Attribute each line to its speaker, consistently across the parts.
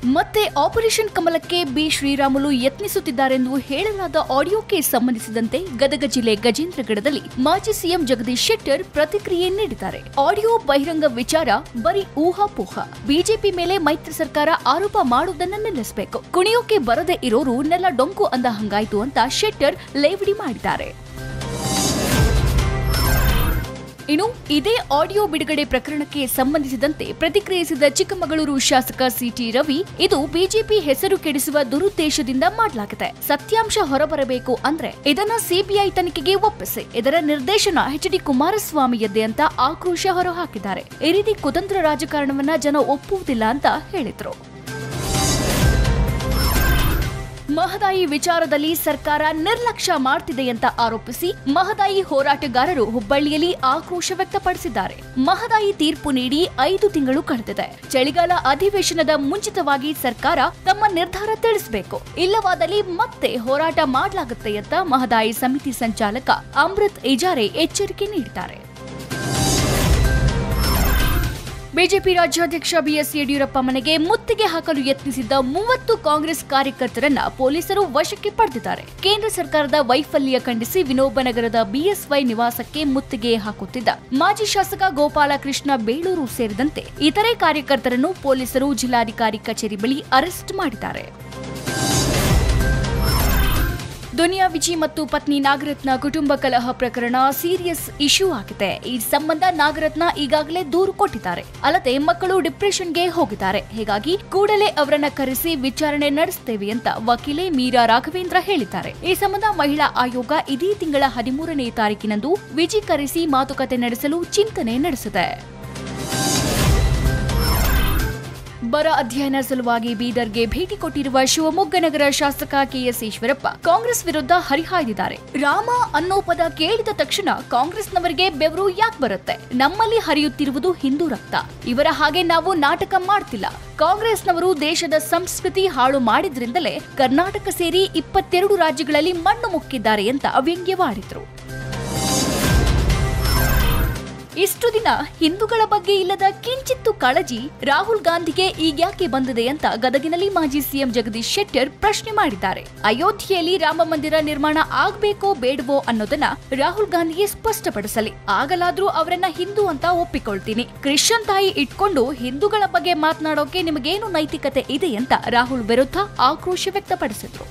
Speaker 1: ಮತ್ತೆ ಆಪರೇಷನ್ ಕಮಲಕ್ಕೆ ಬಿ ಶ್ರೀರಾಮುಲು ಯತ್ನಿಸುತ್ತಿದ್ದಾರೆಂದು ಹೇಳಲಾದ ಆಡಿಯೋಕ್ಕೆ ಸಂಬಂಧಿಸಿದಂತೆ ಗದಗ ಜಿಲ್ಲೆ ಗಜೇಂದ್ರಗಡದಲ್ಲಿ ಮಾಜಿ ಸಿಎಂ ಜಗದೀಶ್ ಶೆಟ್ಟರ್ ಪ್ರತಿಕ್ರಿಯೆ ನೀಡಿದ್ದಾರೆ ಆಡಿಯೋ ಬಹಿರಂಗ ವಿಚಾರ ಬರೀ ಊಹಾಪೋಹ ಬಿಜೆಪಿ ಮೇಲೆ ಮೈತ್ರಿ ಸರ್ಕಾರ ಆರೋಪ ಮಾಡುವುದನ್ನ ನಿಲ್ಲಿಸಬೇಕು ಕುಣಿಯೋಕೆ ಬರದೇ ಇರೋರು ನೆಲ ಡೊಂಕು ಅಂದ ಹಂಗಾಯ್ತು ಅಂತ ಶೆಟ್ಟರ್ ಲೇವಡಿ ಮಾಡಿದ್ದಾರೆ ಇನ್ನು ಇದೇ ಆಡಿಯೋ ಬಿಡುಗಡೆ ಪ್ರಕರಣಕ್ಕೆ ಸಂಬಂಧಿಸಿದಂತೆ ಪ್ರತಿಕ್ರಿಯಿಸಿದ ಚಿಕ್ಕಮಗಳೂರು ಶಾಸಕ ಸಿಟಿ ರವಿ ಇದು ಬಿಜೆಪಿ ಹೆಸರು ಕೆಡಿಸುವ ದುರುದ್ದೇಶದಿಂದ ಮಾಡಲಾಗಿದೆ ಸತ್ಯಾಂಶ ಹೊರಬರಬೇಕು ಅಂದ್ರೆ ಇದನ್ನ ಸಿಬಿಐ ತನಿಖೆಗೆ ಒಪ್ಪಿಸಿ ಇದರ ನಿರ್ದೇಶನ ಎಚ್ ಡಿ ಕುಮಾರಸ್ವಾಮಿಯದ್ದೇ ಅಂತ ಆಕ್ರೋಶ ಹೊರಹಾಕಿದ್ದಾರೆ ಈ ರೀತಿ ಕುತಂತ್ರ ರಾಜಕಾರಣವನ್ನ ಜನ ಒಪ್ಪುವುದಿಲ್ಲ ಅಂತ ಹೇಳಿದ್ರು ಮಹದಾಯಿ ವಿಚಾರದಲ್ಲಿ ಸರ್ಕಾರ ನಿರ್ಲಕ್ಷ್ಯ ಮಾಡ್ತಿದೆ ಅಂತ ಆರೋಪಿಸಿ ಮಹದಾಯಿ ಹೋರಾಟಗಾರರು ಹುಬ್ಬಳ್ಳಿಯಲ್ಲಿ ಆಕ್ರೋಶ ವ್ಯಕ್ತಪಡಿಸಿದ್ದಾರೆ ಮಹದಾಯಿ ತೀರ್ಪು ನೀಡಿ ಐದು ತಿಂಗಳು ಕಳೆದಿದೆ ಚಳಿಗಾಲ ಅಧಿವೇಶನದ ಮುಂಚಿತವಾಗಿ ಸರ್ಕಾರ ತಮ್ಮ ನಿರ್ಧಾರ ತಿಳಿಸಬೇಕು ಇಲ್ಲವಾದಲ್ಲಿ ಮತ್ತೆ ಹೋರಾಟ ಮಾಡಲಾಗುತ್ತೆ ಅಂತ ಮಹದಾಯಿ ಸಮಿತಿ ಸಂಚಾಲಕ ಅಮೃತ್ ಇಜಾರೆ ಎಚ್ಚರಿಕೆ ನೀಡಿದ್ದಾರೆ ಬಿಜೆಪಿ ರಾಜ್ಯಾಧ್ಯಕ್ಷ ಬಿಎಸ್ ಯಡಿಯೂರಪ್ಪ ಮನೆಗೆ ಮುತ್ತಿಗೆ ಹಾಕಲು ಯತ್ನಿಸಿದ್ದ ಮೂವತ್ತು ಕಾಂಗ್ರೆಸ್ ಕಾರ್ಯಕರ್ತರನ್ನ ಪೊಲೀಸರು ವಶಕ್ಕೆ ಪಡೆದಿದ್ದಾರೆ ಕೇಂದ್ರ ಸರ್ಕಾರದ ವೈಫಲ್ಯ ಖಂಡಿಸಿ ವಿನೋಬನಗರದ ಬಿಎಸ್ವೈ ನಿವಾಸಕ್ಕೆ ಮುತ್ತಿಗೆ ಹಾಕುತ್ತಿದ್ದ ಮಾಜಿ ಶಾಸಕ ಗೋಪಾಲಕೃಷ್ಣ ಬೇಳೂರು ಸೇರಿದಂತೆ ಇತರೆ ಕಾರ್ಯಕರ್ತರನ್ನು ಪೊಲೀಸರು ಜಿಲ್ಲಾಧಿಕಾರಿ ಕಚೇರಿ ಬಳಿ ಅರೆಸ್ಟ್ ಮಾಡಿದ್ದಾರೆ ದುನಿಯಾ ವಿಜಿ ಮತ್ತು ಪತ್ನಿ ನಾಗರತ್ನ ಕುಟುಂಬ ಕಲಹ ಪ್ರಕರಣ ಸೀರಿಯಸ್ ಇಶ್ಯೂ ಆಗಿದೆ ಈ ಸಂಬಂಧ ನಾಗರತ್ನ ಈಗಾಗಲೇ ದೂರು ಕೊಟ್ಟಿದ್ದಾರೆ ಅಲ್ಲದೆ ಮಕ್ಕಳು ಡಿಪ್ರೆಷನ್ಗೆ ಹೋಗಿದ್ದಾರೆ ಹೀಗಾಗಿ ಕೂಡಲೇ ಅವರನ್ನ ಕರೆಸಿ ವಿಚಾರಣೆ ನಡೆಸುತ್ತೇವೆ ಅಂತ ವಕೀಲೆ ಮೀರಾ ರಾಘವೇಂದ್ರ ಹೇಳಿದ್ದಾರೆ ಈ ಸಂಬಂಧ ಮಹಿಳಾ ಆಯೋಗ ಇದೇ ತಿಂಗಳ ಹದಿಮೂರನೇ ತಾರೀಕಿನಂದು ವಿಜಿ ಕರೆಸಿ ಮಾತುಕತೆ ನಡೆಸಲು ಚಿಂತನೆ ನಡೆಸಿದೆ ಬರ ಅಧ್ಯಯನ ಸಲುವಾಗಿ ಬೀದರ್ಗೆ ಭೇಟಿ ಕೊಟ್ಟಿರುವ ಶಿವಮೊಗ್ಗ ನಗರ ಶಾಸಕ ಕೆಎಸ್ ಈಶ್ವರಪ್ಪ ಕಾಂಗ್ರೆಸ್ ವಿರುದ್ಧ ಹರಿಹಾಯ್ದಿದ್ದಾರೆ ರಾಮ ಅನ್ನೋ ಪದ ಕೇಳಿದ ತಕ್ಷಣ ಕಾಂಗ್ರೆಸ್ನವರಿಗೆ ಬೆವರು ಯಾಕೆ ಬರುತ್ತೆ ನಮ್ಮಲ್ಲಿ ಹರಿಯುತ್ತಿರುವುದು ಹಿಂದೂ ರಕ್ತ ಇವರ ಹಾಗೆ ನಾವು ನಾಟಕ ಮಾಡ್ತಿಲ್ಲ ಕಾಂಗ್ರೆಸ್ನವರು ದೇಶದ ಸಂಸ್ಕೃತಿ ಹಾಳು ಮಾಡಿದ್ರಿಂದಲೇ ಕರ್ನಾಟಕ ಸೇರಿ ಇಪ್ಪತ್ತೆರಡು ರಾಜ್ಯಗಳಲ್ಲಿ ಮಣ್ಣು ಮುಕ್ಕಿದ್ದಾರೆ ಅಂತ ವ್ಯಂಗ್ಯವಾಡಿದ್ರು ಇಷ್ಟು ದಿನ ಹಿಂದೂಗಳ ಬಗ್ಗೆ ಇಲ್ಲದ ಕಿಂಚಿತ್ತು ಕಾಳಜಿ ರಾಹುಲ್ ಗಾಂಧಿಗೆ ಈಗ್ಯಾಕೆ ಬಂದಿದೆ ಅಂತ ಗದಗಿನಲ್ಲಿ ಮಾಜಿ ಸಿಎಂ ಜಗದೀಶ್ ಶೆಟ್ಟರ್ ಪ್ರಶ್ನೆ ಮಾಡಿದ್ದಾರೆ ಅಯೋಧ್ಯೆಯಲ್ಲಿ ರಾಮ ಮಂದಿರ ನಿರ್ಮಾಣ ಆಗ್ಬೇಕೋ ಬೇಡವೋ ಅನ್ನೋದನ್ನ ರಾಹುಲ್ ಗಾಂಧಿಗೆ ಸ್ಪಷ್ಟಪಡಿಸಲಿ ಆಗಲಾದ್ರೂ ಅವರನ್ನ ಹಿಂದೂ ಅಂತ ಒಪ್ಪಿಕೊಳ್ತೀನಿ ಕ್ರಿಶ್ಚಿಯನ್ ತಾಯಿ ಇಟ್ಕೊಂಡು ಹಿಂದೂಗಳ ಬಗ್ಗೆ ಮಾತನಾಡೋಕೆ ನಿಮಗೇನು ನೈತಿಕತೆ ಇದೆ ಅಂತ ರಾಹುಲ್ ವಿರುದ್ಧ ಆಕ್ರೋಶ ವ್ಯಕ್ತಪಡಿಸಿದ್ರು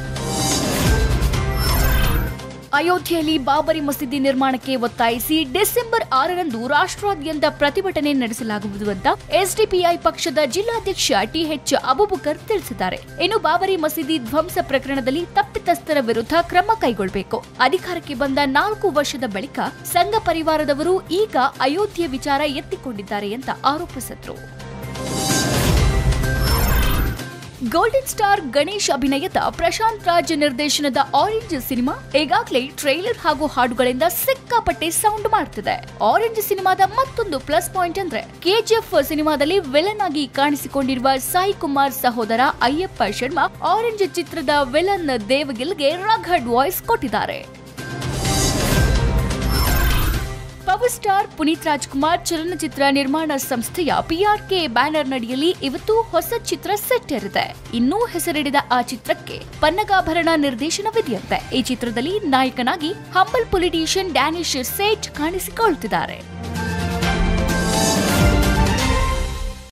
Speaker 1: ಅಯೋಧ್ಯೆಯಲ್ಲಿ ಬಾಬರಿ ಮಸೀದಿ ನಿರ್ಮಾಣಕ್ಕೆ ಒತ್ತಾಯಿಸಿ ಡಿಸೆಂಬರ್ ಆರರಂದು ರಾಷ್ಟ್ರಾದ್ಯಂತ ಪ್ರತಿಭಟನೆ ನಡೆಸಲಾಗುವುದು ಅಂತ ಎಸ್ಡಿಪಿಐ ಪಕ್ಷದ ಜಿಲ್ಲಾಧ್ಯಕ್ಷ ಟಿಎಚ್ ಅಬುಬಕರ್ ತಿಳಿಸಿದ್ದಾರೆ ಇನ್ನು ಬಾಬರಿ ಮಸೀದಿ ಧ್ವಂಸ ಪ್ರಕರಣದಲ್ಲಿ ತಪ್ಪಿತಸ್ಥರ ವಿರುದ್ಧ ಕ್ರಮ ಕೈಗೊಳ್ಳಬೇಕು ಅಧಿಕಾರಕ್ಕೆ ಬಂದ ನಾಲ್ಕು ವರ್ಷದ ಬಳಿಕ ಸಂಘ ಪರಿವಾರದವರು ಈಗ ಅಯೋಧ್ಯೆ ವಿಚಾರ ಎತ್ತಿಕೊಂಡಿದ್ದಾರೆ ಅಂತ ಆರೋಪಿಸಿದ್ರು ಗೋಲ್ಡನ್ ಸ್ಟಾರ್ ಗಣೇಶ್ ಅಭಿನಯದ ಪ್ರಶಾಂತ್ ರಾಜ್ ನಿರ್ದೇಶನದ ಆರೆಂಜ್ ಸಿನಿಮಾ ಈಗಾಗಲೇ ಟ್ರೈಲರ್ ಹಾಗೂ ಹಾಡುಗಳಿಂದ ಸಿಕ್ಕಾಪಟ್ಟೆ ಸೌಂಡ್ ಮಾಡ್ತಿದೆ ಆರೆಂಜ್ ಸಿನಿಮಾದ ಮತ್ತೊಂದು ಪ್ಲಸ್ ಪಾಯಿಂಟ್ ಅಂದ್ರೆ ಕೆಜಿಎಫ್ ಸಿನಿಮಾದಲ್ಲಿ ವಿಲನ್ ಆಗಿ ಕಾಣಿಸಿಕೊಂಡಿರುವ ಸಾಯಿ ಕುಮಾರ್ ಸಹೋದರ ಅಯ್ಯಪ್ಪ ಶರ್ಮಾ ಆರೆಂಜ್ ಚಿತ್ರದ ವಿಲನ್ ದೇವಗಿಲ್ಗೆ ರಘಡ್ ವಾಯ್ಸ್ ಕೊಟ್ಟಿದ್ದಾರೆ ಪವರ್ ಸ್ಟಾರ್ ಪುನೀತ್ ರಾಜ್ಕುಮಾರ್ ಚಲನಚಿತ್ರ ನಿರ್ಮಾಣ ಸಂಸ್ಥೆಯ ಪಿಆರ್ಕೆ ಬ್ಯಾನರ್ ನಡಿಯಲ್ಲಿ ಇವತ್ತು ಹೊಸ ಚಿತ್ರ ಸೆಟ್ ಏರಿದೆ ಇನ್ನೂ ಹೆಸರಿಡಿದ ಆ ಚಿತ್ರಕ್ಕೆ ಪನ್ನಗಾಭರಣ ನಿರ್ದೇಶನವಿದೆಯಂತೆ ಈ ಚಿತ್ರದಲ್ಲಿ ನಾಯಕನಾಗಿ ಹಂಬಲ್ ಪೊಲಿಟಿಷಿಯನ್ ಡ್ಯಾನಿಶ್ ಸೇಠ್ ಕಾಣಿಸಿಕೊಳ್ಳುತ್ತಿದ್ದಾರೆ